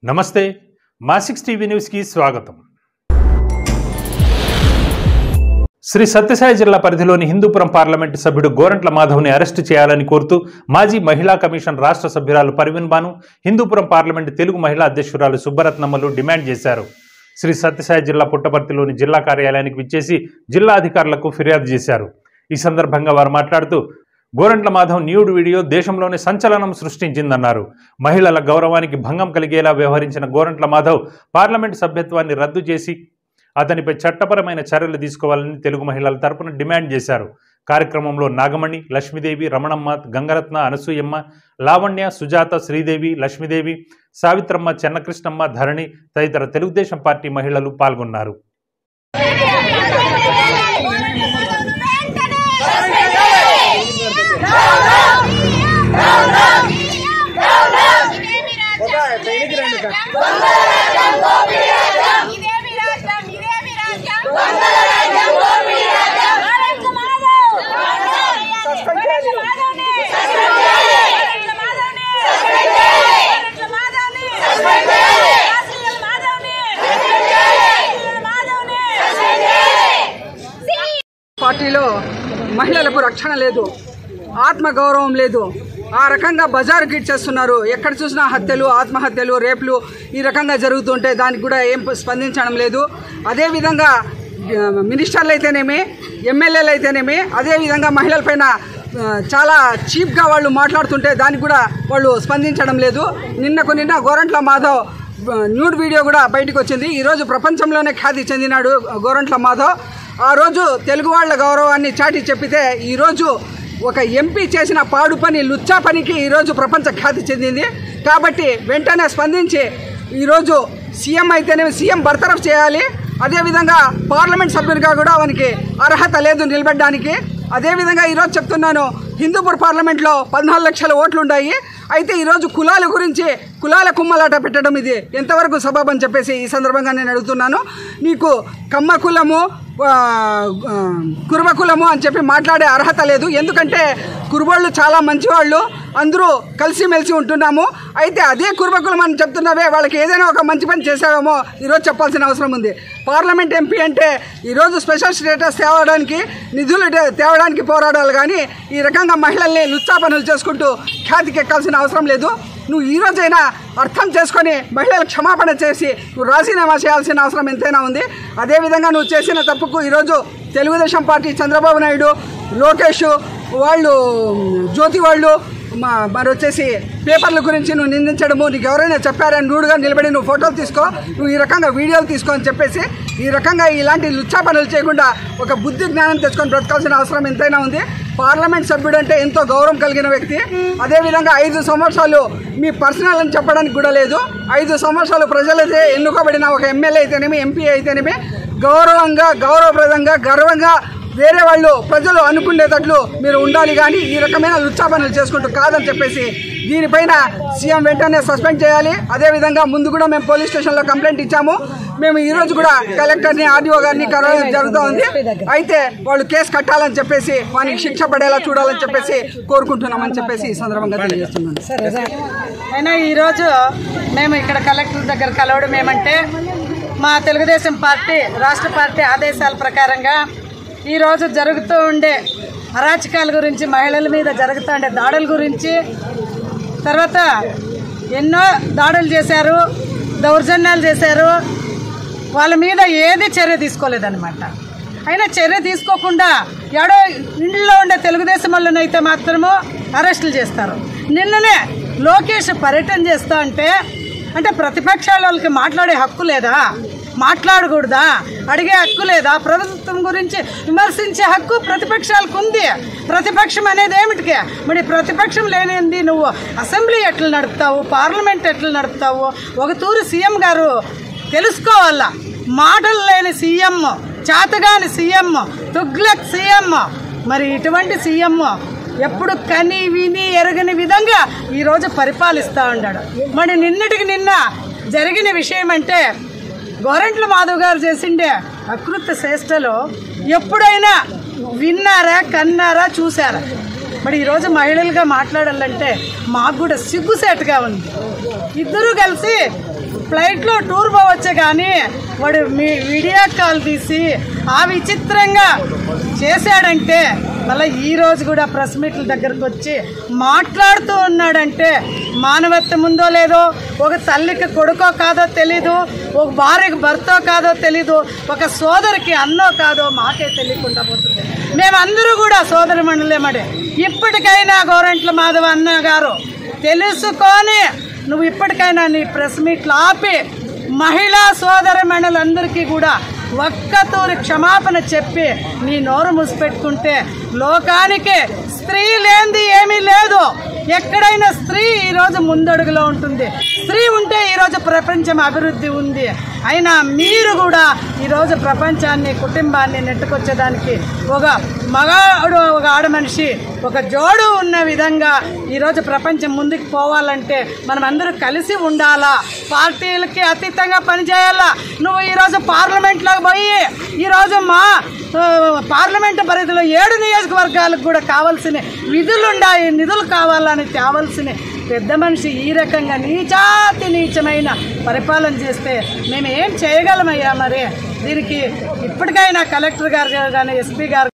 నమస్తే మా six TV న్యూస్కి స్వాగతం శ్రీ సత్యసాయి జిల్లా పరిధిలోని హిందూపురం పార్లమెంటు సభ్యుడు గోరంట్ల మాధవ్ని అరెస్టు చేయాలని కోరుతూ మాజీ మహిళా కమిషన్ రాష్ట్ర సభ్యురాలు పర్వీన్ బాను హిందూపురం పార్లమెంటు తెలుగు మహిళా అధ్యక్షురాలు సుబ్బరత్నమ్మలు డిమాండ్ చేశారు శ్రీ సత్యసాయి జిల్లా పుట్టపర్తిలోని జిల్లా కార్యాలయానికి విచ్చేసి జిల్లా అధికారులకు ఫిర్యాదు చేశారు ఈ సందర్భంగా వారు మాట్లాడుతూ గోరంట్ల మాధవ్ న్యూడ్ వీడియో దేశంలోనే సంచలనం సృష్టించిందన్నారు మహిళల గౌరవానికి భంగం కలిగేలా వ్యవహరించిన గోరంట్ల మాధవ్ పార్లమెంటు సభ్యత్వాన్ని రద్దు చేసి అతనిపై చట్టపరమైన చర్యలు తీసుకోవాలని తెలుగు మహిళల తరపున డిమాండ్ చేశారు కార్యక్రమంలో నాగమణి లక్ష్మీదేవి రమణమ్మ గంగరత్న అనసూయమ్మ లావణ్య సుజాత శ్రీదేవి లక్ష్మీదేవి సావిత్రమ్మ చెన్నకృష్ణమ్మ ధరణి తదితర తెలుగుదేశం పార్టీ మహిళలు పాల్గొన్నారు పార్టీలో మహిళలకు రక్షణ లేదు ఆత్మగౌరవం లేదు ఆ రకంగా బజారు చేస్తున్నారు ఎక్కడ చూసినా హత్యలు ఆత్మహత్యలు రేపులు ఈ రకంగా జరుగుతుంటే దానికి కూడా ఏం స్పందించడం లేదు అదేవిధంగా ఆ, మినిస్టర్లు అయితేనేమి ఎమ్మెల్యేలు అయితేనేమి అదేవిధంగా మహిళలపైన ఆ, చాలా చీప్గా వాళ్ళు మాట్లాడుతుంటే దానికి కూడా వాళ్ళు స్పందించడం లేదు నిన్నకు నిన్న గోరంట్ల మాధవ్ ఆ, న్యూడ్ వీడియో కూడా బయటకు వచ్చింది ఈరోజు ప్రపంచంలోనే ఖ్యాతి చెందినాడు గోరంట్ల మాధవ్ ఆ రోజు తెలుగు వాళ్ళ గౌరవాన్ని చాటి చెప్పితే ఈరోజు ఒక ఎంపీ చేసిన పాడు పని లుచ్చా పనికి ఈరోజు ప్రపంచ ఖ్యాతి చెందింది కాబట్టి వెంటనే స్పందించి ఈరోజు సీఎం అయితేనే సీఎం బర్తరఫ్ చేయాలి అదేవిధంగా పార్లమెంట్ సభ్యునిగా కూడా వానికి అర్హత లేదు నిలబడడానికి అదేవిధంగా ఈరోజు చెప్తున్నాను హిందూపూర్ పార్లమెంట్లో పద్నాలుగు లక్షల ఓట్లు ఉన్నాయి అయితే ఈరోజు కులాల గురించి కులాల కుమ్మలాట పెట్టడం ఇది ఎంతవరకు సబబని చెప్పేసి ఈ సందర్భంగా నేను అడుగుతున్నాను నీకు కమ్మ కులము ఆ, ఆ, కురుబ కులము అని చెప్పి మాట్లాడే అర్హత లేదు ఎందుకంటే కురుబోళ్ళు చాలా మంచివాళ్ళు అందరూ కలిసిమెలిసి ఉంటున్నాము అయితే అదే కురుబ కులం అని చెప్తున్నావే వాళ్ళకి ఏదైనా ఒక మంచి పని చేసావేమో ఈరోజు చెప్పాల్సిన అవసరం ఉంది పార్లమెంట్ ఎంపీ అంటే ఈరోజు స్పెషల్ స్టేటస్ తేవడానికి నిధులు తే- తేవడానికి పోరాడాలి కానీ ఈ రకంగా మహిళల్ని లుచ్చా పనులు చేసుకుంటూ ఖ్యాతికి ఎక్కాల్సిన అవసరం లేదు నువ్వు ఈ రోజైనా అర్థం చేసుకొని మహిళలకు క్షమాపణ చేసి నువ్వు రాజీనామా చేయాల్సిన అవసరం ఎంతైనా ఉంది అదేవిధంగా నువ్వు చేసిన తప్పుకు ఈరోజు తెలుగుదేశం పార్టీ చంద్రబాబు నాయుడు లోకేష్ వాళ్ళు జ్యోతి వాళ్ళు మా మరి వచ్చేసి పేపర్ల గురించి నువ్వు నిందించడము నీకు ఎవరైనా చెప్పారని రూడ్గా నిలబడి నువ్వు ఫోటోలు తీసుకో నువ్వు ఈ రకంగా వీడియోలు తీసుకో అని చెప్పేసి ఈ రకంగా ఇలాంటి లుచ్చా పనులు చేయకుండా ఒక బుద్ధి జ్ఞానం తెచ్చుకొని బ్రతకాల్సిన అవసరం ఎంతైనా ఉంది పార్లమెంట్ సభ్యుడు అంటే ఎంతో గౌరవం కలిగిన వ్యక్తి అదేవిధంగా ఐదు సంవత్సరాలు మీ పర్సనల్ అని చెప్పడానికి కూడా లేదు ఐదు సంవత్సరాలు ప్రజలైతే ఎన్నుకోబడిన ఒక ఎమ్మెల్యే అయితేనేమి ఎంపీ అయితేనేమి గౌరవంగా గౌరవప్రదంగా గర్వంగా వేరే వాళ్ళు ప్రజలు అనుకునేటట్లు మీరు ఉండాలి కానీ ఈ రకమైన లుచ్చా పనులు చేసుకుంటూ కాదని చెప్పేసి దీనిపైన సీఎం వెంటనే సస్పెండ్ చేయాలి అదేవిధంగా ముందు కూడా మేము పోలీస్ స్టేషన్లో కంప్లైంట్ ఇచ్చాము మేము ఈ రోజు కూడా కలెక్టర్ని ఆర్డీఓ గారిని కలవడం జరుగుతూ ఉంది అయితే వాళ్ళు కేసు కట్టాలని చెప్పేసి వానికి శిక్ష పడేలా చూడాలని చెప్పేసి కోరుకుంటున్నామని చెప్పేసి ఈ సందర్భంగా తెలియజేస్తున్నాను అయినా ఈరోజు మేము ఇక్కడ కలెక్టర్ దగ్గర కలవడం ఏమంటే మా తెలుగుదేశం పార్టీ రాష్ట్ర పార్టీ ఆదేశాల ప్రకారంగా ఈరోజు జరుగుతూ ఉండే అరాచకాల గురించి మహిళల మీద జరుగుతూ ఉండే దాడుల గురించి తర్వాత ఎన్నో దాడులు చేశారు దౌర్జన్యాలు చేశారు వాళ్ళ మీద ఏది చర్య తీసుకోలేదన్నమాట అయినా చర్య తీసుకోకుండా ఎడో ఇంట్లో ఉండే తెలుగుదేశం వాళ్ళనైతే మాత్రము అరెస్టులు చేస్తారు నిన్ననే లోకేష్ పర్యటన చేస్తా అంటే అంటే ప్రతిపక్షాల వాళ్ళకి మాట్లాడే హక్కు లేదా మాట్లాడకూడదా అడిగే హక్కు లేదా ప్రభుత్వం గురించి విమర్శించే హక్కు ప్రతిపక్షాలకు ఉంది ప్రతిపక్షం అనేది ఏమిటికే మరి ప్రతిపక్షం లేనిది నువ్వు అసెంబ్లీ ఎట్లా నడుపుతావు పార్లమెంట్ ఎట్లా నడుపుతావు ఒక తూరు సీఎం గారు తెలుసుకోవాలా మాటలు లేని సీఎం చేతగాని సీఎం తుగ్లక్ సీఎం మరి ఇటువంటి సీఎం ఎప్పుడు కని విని ఎరగని విధంగా ఈరోజు పరిపాలిస్తూ ఉన్నాడు మరి నిన్నటికి నిన్న జరిగిన విషయం అంటే గోరంట్ల మాధవ్ గారు చేసిండే అకృత చేష్టలో ఎప్పుడైనా విన్నారా కన్నారా చూసారా మరి ఈరోజు మహిళలుగా మాట్లాడాలంటే మాకు కూడా సిగ్గుసేటుగా ఉంది ఇద్దరూ కలిసి ఫ్లైట్లో టూర్ పోవచ్చే కానీ వాడు మీ వీడియో కాల్ తీసి ఆ విచిత్రంగా చేశాడంటే మళ్ళీ ఈ రోజు కూడా ప్రెస్ మీట్ల దగ్గరకు వచ్చి మాట్లాడుతూ ఉన్నాడంటే మానవత్వం ఉందో లేదో ఒక తల్లికి కొడుకో కాదో తెలీదు ఒక భార్యకి భర్తో కాదో తెలీదు ఒక సోదరికి అన్నో కాదో మాకే తెలియకుండా పోతుంది మేమందరూ కూడా సోదరి మండలేమడే ఇప్పటికైనా గోరంట్ల మాధవ అన్న గారు తెలుసుకొని నువ్వు ఇప్పటికైనా నీ ప్రెస్ మీట్లు ఆపి మహిళా సోదరి మండలందరికీ కూడా ఒక్కతూరి క్షమాపణ చెప్పి నీ నోరు మూసిపెట్టుకుంటే లోకానికి స్త్రీ లేనిది ఏమీ లేదు ఎక్కడైనా స్త్రీ ఈరోజు ముందడుగులో ఉంటుంది స్త్రీ ఉంటే ఈరోజు ప్రపంచం అభివృద్ధి ఉంది అయినా మీరు కూడా ఈరోజు ప్రపంచాన్ని కుటుంబాన్ని నెట్టుకొచ్చేదానికి ఒక మగాడు ఒక ఆడ మనిషి ఒక జోడు ఉన్న విధంగా ఈరోజు ప్రపంచం ముందుకు పోవాలంటే మనం అందరూ కలిసి ఉండాలా పార్టీలకి అతీతంగా పనిచేయాలా నువ్వు ఈరోజు పార్లమెంట్లోకి పోయి ఈరోజు మా ఆ, పార్లమెంటు పరిధిలో ఏడు నియోజకవర్గాలకు కూడా కావాల్సిన విధులు ఉన్నాయి నిధులు కావాలని తేవాల్సిన పెద్ద మనిషి ఈ రకంగా నీచాతి నీచమైన పరిపాలన చేస్తే మేము ఏం చేయగలమయ్యా మరి దీనికి ఇప్పటికైనా కలెక్టర్ గారు కానీ ఎస్పీ గారు